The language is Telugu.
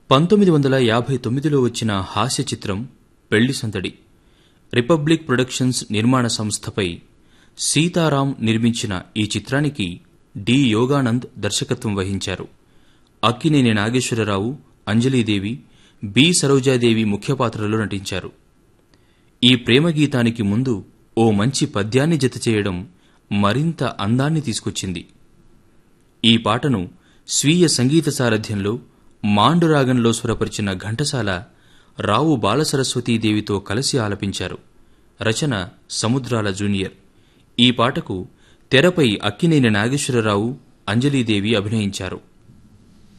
పంతొమ్మిది వందల యాభై తొమ్మిదిలో వచ్చిన హాస్య చిత్రం పెళ్లి సందడి రిపబ్లిక్ ప్రొడక్షన్స్ నిర్మాణ సంస్థపై సీతారాం నిర్మించిన ఈ చిత్రానికి డి యోగానంద్ దర్శకత్వం వహించారు అక్కినేని నాగేశ్వరరావు అంజలీదేవి బి సరోజాదేవి ముఖ్య పాత్రలో నటించారు ఈ ప్రేమ గీతానికి ముందు ఓ మంచి పద్యాన్ని జతచేయడం మరింత అందాన్ని తీసుకొచ్చింది ఈ పాటను స్వీయ సంగీత సారథ్యంలో మాండురాగంలో స్వరపరిచిన ఘంటసాల రావు బాలసరస్వతీదేవితో కలిసి ఆలపించారు రచన సముద్రాల జూనియర్ ఈ పాటకు తెరపై అక్కినేని నాగేశ్వరరావు అంజలీదేవి అభినయించారు